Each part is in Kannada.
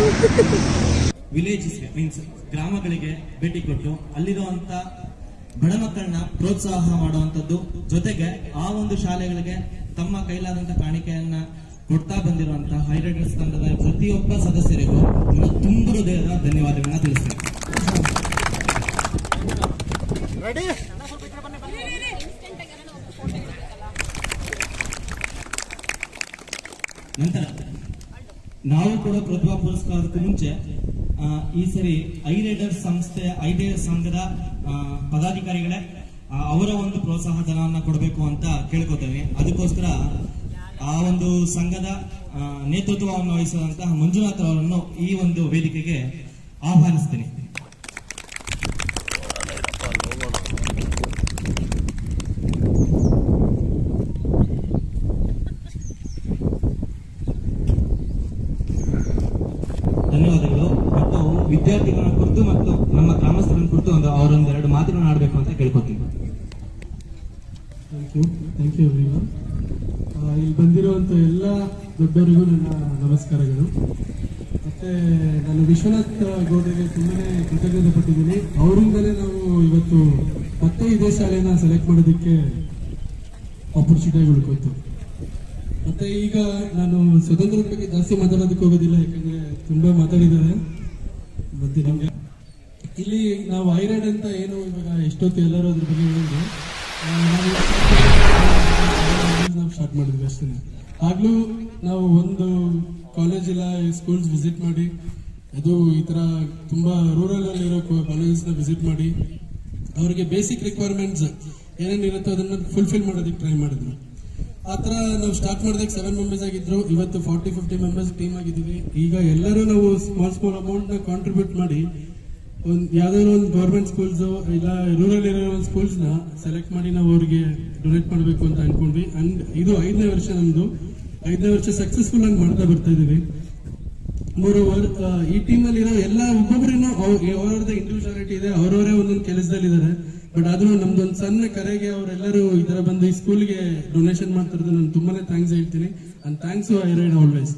ವಿಲೇಜಸ್ಗೆ ಮೀನ್ಸ್ ಗ್ರಾಮಗಳಿಗೆ ಭೇಟಿ ಕೊಟ್ಟು ಅಲ್ಲಿರುವಂತ ಬಡ ಮಕ್ಕಳನ್ನ ಪ್ರೋತ್ಸಾಹ ಮಾಡುವಂತದ್ದು ಜೊತೆಗೆ ಆ ಒಂದು ಶಾಲೆಗಳಿಗೆ ತಮ್ಮ ಕೈಲಾದಂತ ಕಾಣಿಕೆಯನ್ನ ಕೊಡ್ತಾ ಬಂದಿರುವಂತಹ ಹೈರೈಡರ್ಸ್ ತಂಡದ ಪ್ರತಿಯೊಬ್ಬ ಸದಸ್ಯರಿಗೂ ನಿಮ್ಮ ತುಂಬ ಹೃದಯದ ಧನ್ಯವಾದಗಳನ್ನ ತಿಳಿಸ್ತೇನೆ ನಂತರ ನಾವು ಕೂಡ ಪ್ರತಿಭಾ ಪುರಸ್ಕಾರಕ್ಕೂ ಮುಂಚೆ ಆ, ಈ ಸರಿ ಐ ರೈಡರ್ ಸಂಸ್ಥೆ ಐ ಸಂಘದ ಆ, ಪದಾಧಿಕಾರಿಗಳೇ ಆ, ಅವರ ಒಂದು ಪ್ರೋತ್ಸಾಹ ಧನವನ್ನ ಕೊಡಬೇಕು ಅಂತ ಕೇಳ್ಕೊತೇವೆ ಅದಕ್ಕೋಸ್ಕರ ಆ ಒಂದು ಸಂಘದ ಆ, ನೇತೃತ್ವವನ್ನು ವಹಿಸಿದಂತಹ ಮಂಜುನಾಥ್ ಅವರನ್ನು ಈ ಒಂದು ವೇದಿಕೆಗೆ ಆಹ್ವಾನಿಸ್ತೀನಿ ಧನ್ಯವಾದಗಳು ಮತ್ತು ವಿದ್ಯಾರ್ಥಿಗಳ ಕುರಿತು ಮತ್ತು ನಮ್ಮ ಗ್ರಾಮಸ್ಥರ ಕುರಿತು ಒಂದು ಅವರೊಂದು ಎರಡು ಮಾತುಗಳನ್ನು ಆಡಬೇಕು ಅಂತ ಕೇಳ್ಕೊತೀನಿ thank you thank you everyone ಇಲ್ಲಿ ಬಂದಿರುವಂಥ ಎಲ್ಲ ದೊಡ್ಡವರಿಗೂ ನನ್ನ ನಮಸ್ಕಾರಗಳು ಮತ್ತೆ ನಾನು ವಿಶ್ವನಾಥ್ ಗೌಡರಿಗೆ ತುಂಬಾನೇ ಕೃತಜ್ಞತೆ ಪಟ್ಟಿದ್ದೀನಿ ಅವರಿಂದಲೇ ನಾವು ಇವತ್ತು ಮತ್ತೆ ಇದೇ ಶಾಲೆನ ಸೆಲೆಕ್ಟ್ ಮಾಡೋದಕ್ಕೆ ಆಪರ್ಚುನಿಟಿ ಉಳ್ಕೋತು ಮತ್ತೆ ಈಗ ನಾನು ಸ್ವತಂತ್ರದ ಬಗ್ಗೆ ಜಾಸ್ತಿ ಮಾತಾಡೋದಕ್ಕೆ ಹೋಗೋದಿಲ್ಲ ಯಾಕಂದ್ರೆ ತುಂಬಾ ಮಾತಾಡಿದ್ದಾರೆ ಮತ್ತೆ ನಿಮ್ಗೆ ಇಲ್ಲಿ ನಾವು ಐರೈಡ್ ಅಂತ ಏನು ಇವಾಗ ಎಷ್ಟೊತ್ತು ಎಲ್ಲರೂ ಅದ್ರ ಬಗ್ಗೆ ಹೇಳಿದ್ರು ಆ, ನಾವು ನಾವು ಸ್ಟಾರ್ಟ್ ಮಾಡಿದ್ವಿ ಅಷ್ಟೇ ಆಗ್ಲೂ ನಾವು ಒಂದು ಕಾಲೇಜ್ ಇಲ್ಲ ಸ್ಕೂಲ್ಸ್ ವಿಸಿಟ್ ಮಾಡಿ ಅದು ಈ ತರ ತುಂಬಾ ರೂರಲ್ ಅಲ್ಲಿ ಇರೋ ಕಾಲೇಜಸ್ ನ ವಿಸಿಟ್ ಮಾಡಿ ಅವರಿಗೆ ಬೇಸಿಕ್ ರಿಕ್ವೈರ್ಮೆಂಟ್ಸ್ ಏನೇನು ಇರುತ್ತೋ ಅದನ್ನ ಫುಲ್ಫಿಲ್ ಮಾಡೋದಕ್ಕೆ ಟ್ರೈ ಮಾಡಿದ್ರು ಆ ತರ ನಾವು ಸ್ಟಾರ್ಟ್ ಮಾಡಿದಾಗ ಸೆವೆನ್ ಮೆಂಬರ್ಸ್ ಆಗಿದ್ರು ಇವತ್ತು ಫಾರ್ಟಿ ಫಿಫ್ಟಿ ಮೆಂಬರ್ಸ್ ಟೀಮ್ ಆಗಿದ್ದೀವಿ ಈಗ ಎಲ್ಲರೂ ನಾವು ಸ್ಮಾಲ್ ಸ್ಮಾಲ್ ಅಮೌಂಟ್ ನ ಕಾಂಟ್ರಿಬ್ಯೂಟ್ ಮಾಡಿ ಒಂದ್ ಯಾವ್ದಾದ್ರು ಒಂದು ಗೌರ್ಮೆಂಟ್ ಸ್ಕೂಲ್ಸ್ ಇಲ್ಲ ರೂರಲ್ ಇರೋ ಒಂದು ಸ್ಕೂಲ್ಸ್ ನ ಸೆಲೆಕ್ಟ್ ಮಾಡಿ ನಾವು ಅವ್ರಿಗೆ ಡೊನೇಟ್ ಮಾಡಬೇಕು ಅಂತ ಅನ್ಕೊಂಡ್ವಿ ಅಂಡ್ ಇದು ಐದನೇ ವರ್ಷ ನಮ್ದು ಐದನೇ ವರ್ಷ ಸಕ್ಸಸ್ಫುಲ್ ಆಗಿ ಮಾಡ್ತಾ ಬರ್ತಾ ಇದೀವಿ ಮೂರು ಈ ಟೀಮ್ ಅಲ್ಲಿ ಇರೋ ಎಲ್ಲ ಒಬ್ಬೊಬ್ಬರೇನು ಅವರವ್ರದ್ದು ಇಂಡಿವಿಜುವಾಲಿಟಿ ಇದೆ ಅವರವರೇ ಒಂದೊಂದು ಕೆಲಸದಲ್ಲಿ ಇದ್ದಾರೆ ಬಟ್ ಆದ್ರೂ ನಮ್ದೊಂದು ಸಣ್ಣ ಕರೆಗೆ ಅವರೆಲ್ಲರೂ ಈ ತರ ಬಂದು ಈ ಸ್ಕೂಲ್ಗೆ ಡೊನೇಷನ್ ಮಾಡ್ತಿರೋದು ನಾನು ತುಂಬಾನೇ ಥ್ಯಾಂಕ್ಸ್ ಹೇಳ್ತೀನಿ and thanks I ride always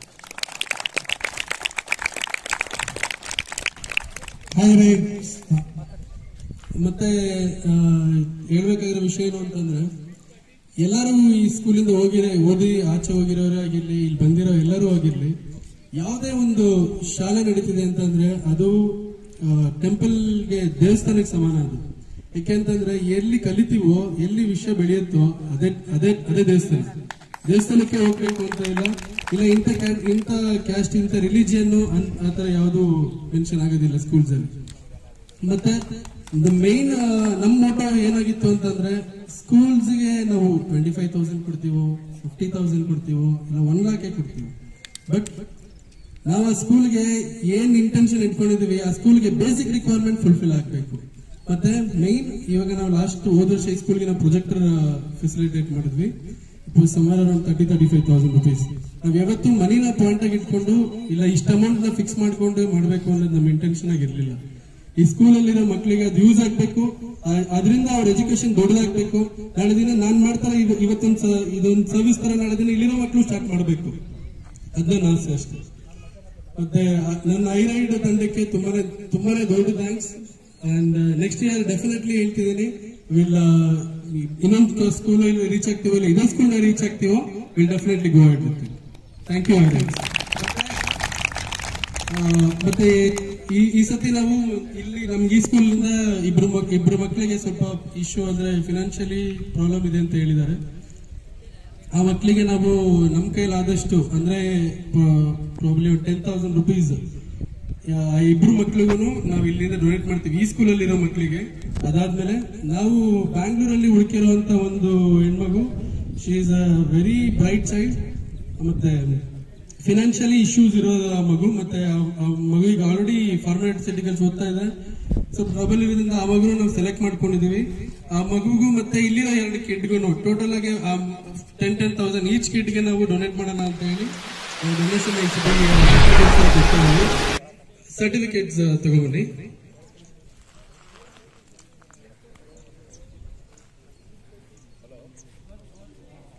ಮತ್ತೆ ಆ, ಹೇಳ್ಬೇಕಾಗಿರೋ ವಿಷಯ ಏನು ಅಂತಂದ್ರೆ ಎಲ್ಲರೂ ಈ ಸ್ಕೂಲಿಂದ ಹೋಗಿರೋ ಓದಿ ಆಚೆ ಹೋಗಿರೋರೇ ಆಗಿರ್ಲಿ ಇಲ್ಲಿ ಬಂದಿರೋ ಎಲ್ಲರೂ ಆಗಿರ್ಲಿ ಯಾವುದೇ ಒಂದು ಶಾಲೆ ನಡೀತಿದೆ ಅಂತಂದ್ರೆ ಅದು ಟೆಂಪಲ್ಗೆ ದೇವಸ್ಥಾನಕ್ಕೆ ಸಮಾನ ಅದು ಯಾಕೆಂತಂದ್ರೆ ಎಲ್ಲಿ ಕಲಿತೀವೋ ಎಲ್ಲಿ ವಿಷಯ ಬೆಳೆಯುತ್ತೋ ಅದೇ ಅದೇ ಅದೇ ದೇವಸ್ಥಾನ ದೇವಸ್ಥಾನಕ್ಕೆ ಹೋಗ್ಬೇಕು ಅಂತ ಇಲ್ಲ ಇಲ್ಲ ಇಂಥ ಕ್ಯಾ- ಇಂಥ ಕ್ಯಾಸ್ಟ್ ಇಂಥ ರಿಲಿಜಿಯನ್ ಆತರ ಯಾವುದು ಮೆನ್ಷನ್ ಆಗೋದಿಲ್ಲ ಸ್ಕೂಲ್ಸ್ ಅಲ್ಲಿ ಮತ್ತೆ ದ ಮೇನ್ ನಮ್ಮ ಮೋಟೋ ಏನಾಗಿತ್ತು ಅಂತಂದ್ರೆ ಸ್ಕೂಲ್ಸ್ಗೆ ನಾವು ಟ್ವೆಂಟಿ ಫೈವ್ ತೌಸಂಡ್ ಕೊಡ್ತೀವೋ ಫಿಫ್ಟಿ ತೌಸಂಡ್ ಕೊಡ್ತೀವೋ ಇಲ್ಲ ಒನ್ ಲಾಖೇ ಕೊಡ್ತೀವೋ ಬಟ್ ನಾವು ಆ ಸ್ಕೂಲ್ಗೆ ಏನ್ ಇಂಟೆನ್ಷನ್ ಇಟ್ಕೊಂಡಿದೀವಿ ಆ ಸ್ಕೂಲ್ಗೆ ಬೇಸಿಕ್ ರಿಕ್ವೈರ್ಮೆಂಟ್ ಫುಲ್ಫಿಲ್ ಆಗಬೇಕು ಮತ್ತೆ ಮೈನ್ ಇವಾಗ ನಾವು ಲಾಸ್ಟ್ ಹೋದ ವರ್ಷ ಈ ಸ್ಕೂಲ್ಗೆ ನಾವು ಪ್ರೊಜೆಕ್ಟರ್ ಫೆಸಿಲಿಟೇಟ್ ಮಾಡಿದ್ವಿ ಸುಮಾರು around thirty thirty five thousand rupees ನಾವ್ ಯಾವತ್ತು ಮನಿನ ಪಾಯಿಂಟ್ ಆಗಿ ಇಟ್ಕೊಂಡು ಇಲ್ಲ ಇಷ್ಟ ಅಮೌಂಟ್ ನ ಫಿಕ್ಸ್ ಮಾಡ್ಕೊಂಡು ಮಾಡ್ಬೇಕು ಅನ್ನೋದು ನಮ್ಮ ಇಂಟೆನ್ಷನ್ ಆಗಿರ್ಲಿಲ್ಲ ಈ ಸ್ಕೂಲ್ ಅಲ್ಲಿರೋ ಮಕ್ಕಳಿಗೆ ಅದು ಯೂಸ್ ಆಗ್ಬೇಕು ಆ- ಅದರಿಂದ ಅವ್ರ ಎಜುಕೇಶನ್ ದೊಡ್ಡದಾಗ್ಬೇಕು ನಾಳೆ ದಿನ ನಾನ್ ಮಾಡ್ತಾ ಇವ- ಇವತ್ತೊಂದ್ ಸ- ಇದೊಂದು ಸರ್ವಿಸ್ ತರ ನಾಳೆ ದಿನ ಇಲ್ಲಿರೋ ಮಕ್ಕಳು ಸ್ಟಾರ್ಟ್ ಮಾಡಬೇಕು ಅದನ್ನ ನಾನು ಆಸೆ ಅಷ್ಟೇ ಮತ್ತೆ ಆ- ನನ್ನ ಐರೈಡ್ ತಂಡಕ್ಕೆ ತುಂಬಾನೇ ತುಂಬಾನೇ ದೊಡ್ಡ thanks and next year definitely ಹೇಳ್ತಿದ್ದೀನಿ ವಿಲ್ ಇನ್ನೊಂದು ಸ್ಕೂಲ್ ರೀಚ್ ಆಗ್ತೀವೋ ಇಲ್ಲ ಇನ್ನೊಂದು ಸ್ಕೂಲ್ ರೀಚ್ ಆಗ್ತೀವೋ will definitely go at thank you I ride ಮತ್ತೆ ಈ ಈ ಸತಿ ನಾವು ಇಲ್ಲಿ ನಮ್ಗೆ ಈ ಸ್ಕೂಲ್ ಇಂದ ಇಬ್ರು ಮಕ್- ಇಬ್ರು ಮಕ್ಕಳಿಗೆ ಸ್ವಲ್ಪ ಇಶ್ಯೂ ಅಂದ್ರೆ ಫಿನಾನ್ಷಿಯಲಿ ಪ್ರಾಬ್ಲಮ್ ಇದೆ ಅಂತ ಹೇಳಿದ್ದಾರೆ ಆ ಮಕ್ಕಳಿಗೆ ನಾವು ನಮ್ಮ ಕೈಲಾದಷ್ಟು ಅಂದ್ರೆ ಪ್ರಾಬ್ಲಿ ಟೆನ್ ತೌಸಂಡ್ ರುಪೀಸ್ ಇಬ್ರು ಮಕ್ಳಿಗೂ ನಾವು ಇಲ್ಲಿಂದ ಡೊನೇಟ್ ಮಾಡ್ತೀವಿ ಈ ಸ್ಕೂಲಲ್ಲಿ ಇರೋ ಮಕ್ಕಳಿಗೆ ಅದಾದ್ಮೇಲೆ ನಾವು ಬ್ಯಾಂಗ್ಳೂರಲ್ಲಿ ಉಳ್ಕಿರುವಂತ ಒಂದು ಹೆಣ್ಮಗು she is a very bright child ಮತ್ತೆ ಫಿನಾನ್ಷಿಯಲಿ ಇಶ್ಯೂಸ್ ಇರೋ ಆ ಮಗು ಮತ್ತೆ ಆ- ಆ ಮಗು ಈಗ ಆಲ್ರೆಡಿ ಫಾರ್ಮಾಟಿಕಲ್ಸ್ ಓದ್ತಾ ಇದೆ ಸೊ ಟ್ರಬಲ್ ಇರೋದ್ರಿಂದ ಆ ಮಗುನ ನಾವು ಸೆಲೆಕ್ಟ್ ಮಾಡ್ಕೊಂಡಿದೀವಿ ಆ ಮಗುಗೂ ಮತ್ತೆ ಇಲ್ಲಿರೋ ಎರಡು ಕಿಡ್ಗೂ ಟೋಟಲ್ ಆಗಿ ಟೆನ್ ಟೆನ್ ತೌಸಂಡ್ ಈಚ್ ಕಿಡ್ಗೆ ನಾವು ಡೊನೇಟ್ ಮಾಡೋಣ ಅಂತ ಹೇಳಿ ಡೊನೇಷನ್ ಸರ್ಟಿಫಿಕೇಟ್ಸ್ ತಗೊಂಡ್ಬನ್ನಿ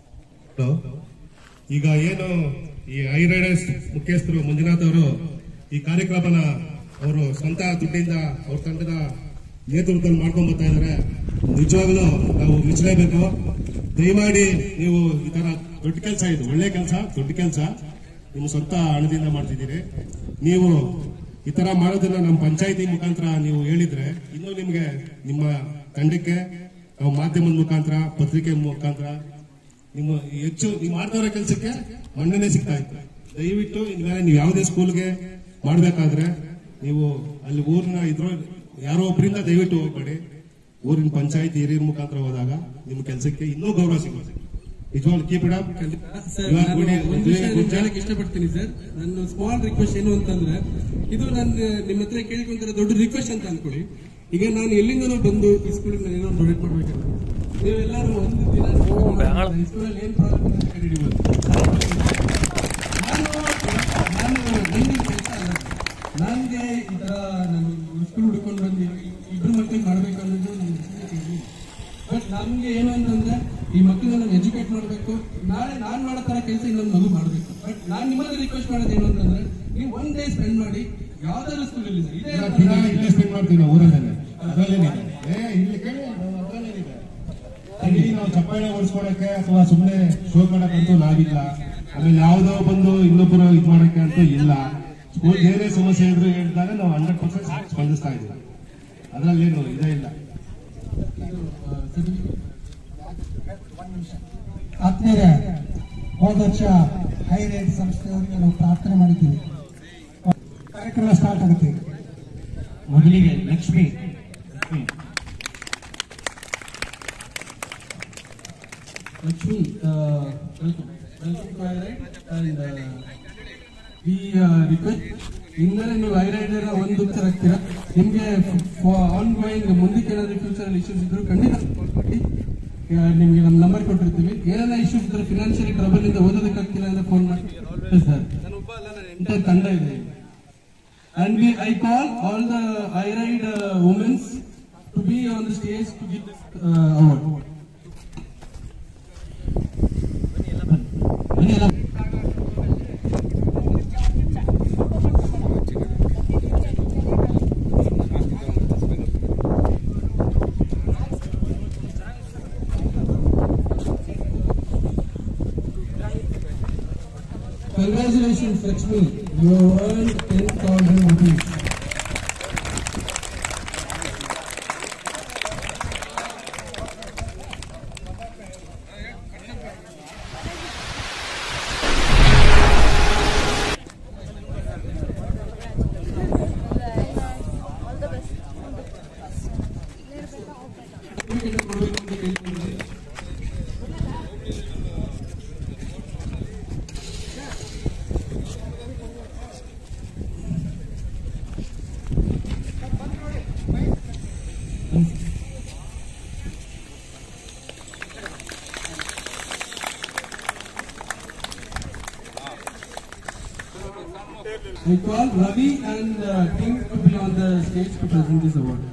ಹಲೋ. ಈಗ ಏನು ಈ ಐ ರೈಡರ್ಸ್ ಮುಖ್ಯಸ್ಥರು ಮಂಜುನಾಥ್ ಅವರು ಈ ಕಾರ್ಯಕ್ರಮನ ಅವರು ಸ್ವಂತ ದುಡ್ಡಿಂದ ಅವ್ರ ತಂಡದ ನೇತೃತ್ವದಲ್ಲಿ ಮಾಡ್ಕೊಂಡ್ ಬರ್ತಾ ಇದ್ದಾರೆ ನಿಜವಾಗ್ಲೂ ನಾವು ಮೆಚ್ಚಲೇಬೇಕು ದಯಮಾಡಿ ನೀವು ಈ ತರ ದೊಡ್ಡ ಕೆಲಸ ಇದು ಒಳ್ಳೆ ಕೆಲಸ ದೊಡ್ಡ ಕೆಲಸ ನಿಮ್ಮ ಸ್ವಂತ ಹಣದಿಂದ ಮಾಡ್ತಿದ್ದೀರಿ ನೀವು ಈ ತರ ಮಾಡೋದನ್ನ ನಮ್ಮ ಪಂಚಾಯತಿ ಮುಖಾಂತರ ನೀವು ಹೇಳಿದ್ರೆ ಇನ್ನೂ ನಿಮ್ಗೆ ನಿಮ್ಮ ತಂಡಕ್ಕೆ ನಾವು ಮಾಧ್ಯಮದ ಮುಖಾಂತರ ಪತ್ರಿಕೆ ಮುಖಾಂತರ ನಿಮ್ಮ ಹೆಚ್ಚು ನೀವು ಮಾಡ್ತಾ ಇರೋ ಕೆಲಸಕ್ಕೆ ಮನ್ನಣೆ ಸಿಗ್ತಾ ಇತ್ತು ದಯವಿಟ್ಟು ಇನ್ಮೇಲೆ ನೀವು ಯಾವುದೇ ಸ್ಕೂಲ್ಗೆ ಮಾಡ್ಬೇಕಾದ್ರೆ ನೀವು ಅಲ್ಲಿ ಊರಿನ ಇದ್ರ ಯಾರೋ ಒಬ್ಬರಿಂದ ದಯವಿಟ್ಟು ಹೋಗ್ಬೇಡಿ ಊರಿನ ಪಂಚಾಯತಿ ಹಿರಿಯರ ಮುಖಾಂತರ ಹೋದಾಗ ನಿಮ್ಮ ಕೆಲಸಕ್ಕೆ ಇನ್ನೂ ಗೌರವ ಸಿಗುತ್ತೆ ನಿಜವಾಗ್ಲು ಕೀಪ್ ಇಟ್ ಅಪ್ ಸರ್ ನಾನು ಒಂದು ವಿಷಯ ನಿಮ್ಗೆ ಹೇಳಕ್ ಇಷ್ಟಪಡ್ತೀನಿ ಸರ್ ನನ್ನ ಸ್ಮಾಲ್ ರಿಕ್ವೆಸ್ಟ್ ಏನು ಅಂತಂದ್ರೆ ಇದು ನನ್ನ ನಿಮ್ಮ ಹತ್ರ ಕೇಳ್ಕೊಂತಾರೆ ದೊಡ್ಡ ರಿಕ್ವೆಸ್ಟ್ ಅಂತ ಅನ್ಕೊಳ್ಳಿ ಈಗ ನಾನು ಎಲ್ಲಿಂದನೋ ಬಂದು ಈ ಸ್ಕೂಲಿಗೆ ನಾನು ಏನೋ ಡೊನೇಟ್ ಮಾಡ್ಬೇಕಂತ ನೀವೆಲ್ಲರೂ ಒಂದು ದಿನ ಈ ಸ್ಕೂಲಲ್ಲಿ ಏನ್ ಪ್ರಾಬ್ಲಮ್ ಅಂತ ಕಂಡುಹಿಡಿಬೋದು ನಾನು ನಾನು ನಂದು ಕೆಲಸ ಅಲ್ಲ ನನಗೆ ಈ ತರ ನಾನು ಸ್ಕೂಲ್ ಹುಡ್ಕೊಂಡು ಬಂದು ಇಬ್ರು ಮಕ್ಕಳಿಗೆ ಮಾಡ್ಬೇಕು ಅನ್ನೋದು ನನ್ನ ಬಟ್ ನಮ್ಗೆ ಏನು ಅಂತಂದ್ರೆ ಈ ಮಕ್ಕಳನ್ನ ನಾವು ಎಜುಕೇಟ್ ಮಾಡಬೇಕು ನಾಳೆ ನಾನ್ ಮಾಡೋ ತರ ಕೆಲಸ ಇನ್ನೊಂದು ಮಗು ಮಾಡಬೇಕು ಬಟ್ ನಾನ್ ನಿಮ್ಮಲ್ಲಿ ರಿಕ್ವೆಸ್ಟ್ ಮಾಡೋದು ಏನು ಅಂತಂದ್ರೆ ನೀವು ಒನ್ ಡೇ ಸ್ಪೆಂಡ್ ಮಾಡಿ ಯಾವ್ದಾದ್ರು ಸ್ಕೂಲಲ್ಲಿ ಇದೇ ದಿನ ಇಲ್ಲೇ ಸ್ಪೆಂಡ್ ಮಾಡ್ತೀವಿ ನಾವು ಊರಲ್ಲೇ ಅದ್ರಲ್ಲೇನಿದೆ ಏ ಇಲ್ಲಿ ಕೇಳಿ ನಾವು ಅದ್ರಲ್ಲೇನಿದೆ ಅಲ್ಲಿ ನಾವು ಚಪ್ಪಾಳೆ ಓಡಿಸ್ಕೊಳಕ್ಕೆ ಅಥವಾ ಸುಮ್ಮನೆ ಶೋ ಮಾಡಕ್ಕಂತೂ ನಾವಿಲ್ಲ ಆಮೇಲೆ ಯಾವುದೋ ಬಂದು ಇನ್ನೊಬ್ಬರು ಇದು ಮಾಡಕ್ಕೆ ಅಂತೂ ಇಲ್ಲ ಸ್ಕೂಲ್ ಏನೇ ಸಮಸ್ಯೆ ಇದ್ರು ಹೇಳಿದಾಗ ನಾವು ಹಂಡ್ರೆಡ್ ಪರ್ಸೆಂಟ್ ಸ್ಪಂದಿಸ್ತಾ ಇದ್ದೀವಿ ಅದ್ರಲ್ಲೇನು ಇದೇ ಇಲ್ಲ ಆತ್ಮೀಯರೇ ಹೋದ ವರ್ಷ ಹೈ ರೇಟ್ ಸಂಸ್ಥೆಯವರಿಗೆ ನಾವು ಪ್ರಾರ್ಥನೆ ಮಾಡಿದ್ದೀವಿ ಕಾರ್ಯಕ್ರಮ ಸ್ಟಾರ್ಟ್ ಆಗುತ್ತೆ ಮೊದಲಿಗೆ Lakshmi Lakshmi, uh, welcome. Welcome to iRide. And uh, we uh, request ಇಂದಲೇ ನೀವು ಐರೈಡರ್ ಒಂದು ಉತ್ತರ ಆಗ್ತೀರಾ ನಿಮ್ಗೆ ಆನ್ ಗೋಯಿಂಗ್ ಮುಂದಕ್ಕೆ ಏನಾದ್ರು ಫ್ಯೂಚರ್ ಅಲ್ಲಿ ಇಶ್ಯೂಸ್ ಇದ್ರು ಖಂಡಿತ call ಮಾಡಿ. ಆ, ನಿಮ್ಗೆ ನಮ್ಮ ನಂಬರ್ ಕೊಟ್ಟಿರ್ತೀವಿ ಏನಾರ ಇಶ್ಯೂಸ್ ಇದ್ರೆ ಫಿನಾನ್ಷಿಯಲಿ ಟ್ರಬಲ್ ಇಂದ ಓದೋದಕ್ಕಾಗ್ತಿಲ್ಲ ಅಂದ್ರೆ ಫೋನ್ ಮಾಡಿ ಸರ್ ನಾನು ಒಬ್ಬ ಅಲ್ಲ ನನ್ನ ಎಂಟೈರ್ ತಂಡ ಇದೆ And we, I call all the IRIDE uh, women to be on the stage to give this uh, award. ಬನ್ನಿ ಎಲ್ಲ. Congratulations, Lakshmi. You earned 10,000 rupees. certificate ಕೊಡ್ಬೇಕು ಅಂತ ಕೇಳ್ಕೊಂಡಿದ್ದೀನಿ. I call Ravi and uh, team to be on the stage to present this award.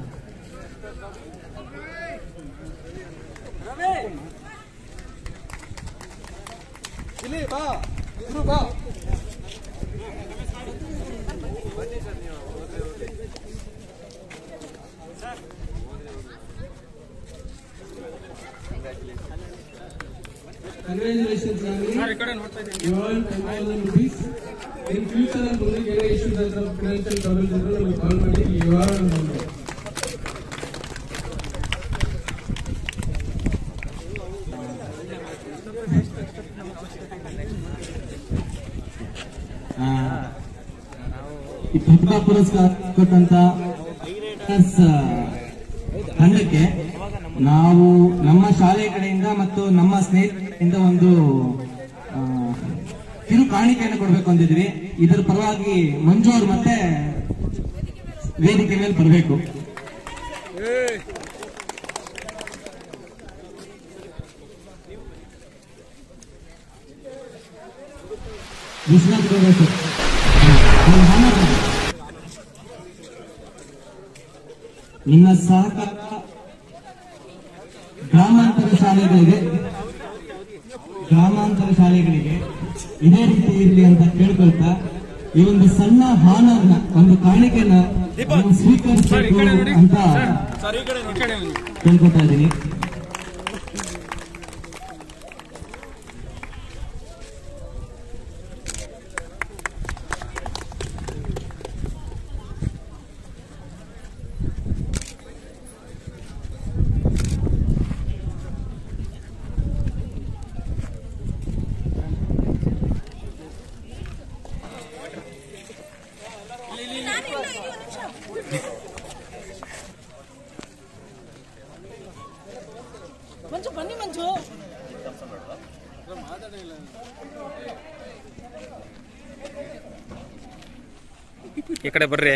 Congratulations, Rani. You earned 10,000 rupees. In future, and ಮುಂದೆ ಏನೇ issues ಅಥವಾ financial troubles ಇದ್ರೂ ನಮಗೆ ಕಾಲ್ ಮಾಡಿ you are on number. ಆ, ಈ ಪ್ರತಿಭಾ ಪುರಸ್ಕಾರ ಕೊಟ್ಟಂತ ಐರೈಡರ್ಸ್ ತಂಡಕ್ಕೆ ನಾವು ನಮ್ಮ ಶಾಲೆ ಕಡೆಯಿಂದ ಮತ್ತು ನಮ್ಮ ಸ್ನೇಹಿತರಿಂದ ಒಂದು ಆ, ಕಿರು ಕಾಣಿಕೆಯನ್ನು ಕೊಡಬೇಕು ಅಂದಿದ್ವಿ ಇದರ ಪರವಾಗಿ ಮಂಜು ಅವ್ರು ಮತ್ತೆ ವೇದಿಕೆ ಮೇಲೆ ಬರಬೇಕು ವಿಶ್ವನಾಥ್ ಗೌಡ ಸರ್ ಒಂದು honor ಇದೆ. ನಿಮ್ಮ ಸಹಕಾರ ಗ್ರಾಮಾಂತರ ಶಾಲೆಗಳಿಗೆ ಗ್ರಾಮಾಂತರ ಶಾಲೆಗಳಿಗೆ ಇದೇ ರೀತಿ ಇರಲಿ ಅಂತ ಕೇಳ್ಕೊಳ್ತಾ ಈ ಒಂದು ಸಣ್ಣ ಹಾನರ್ನ ಒಂದು ಕಾಣಿಕೆನ ನೀವು ಸ್ವೀಕರಿಸಬೇಕು ಅಂತ ಕೇಳ್ಕೊತಾ ಇದ್ದೀನಿ ಮಂಜು ಬನ್ನಿ ಮಂಜು ಈ ಕಡೆ ಬರ್ರಿ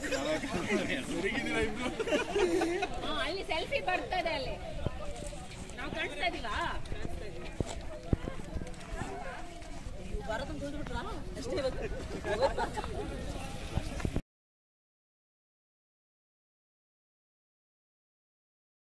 ಹಾ, ಅಲ್ಲಿ ಸೆಲ್ಫಿ ಬರ್ತದೆ ಅಲ್ಲಿ ನಾವು ಕಾಣಿಸ್ತಾ ಇದೀವಾ ಬರೋದಂತ ಹೋಗ್ಬಿಟ್ರಾ ಅಷ್ಟೇ ಇವತ್ತು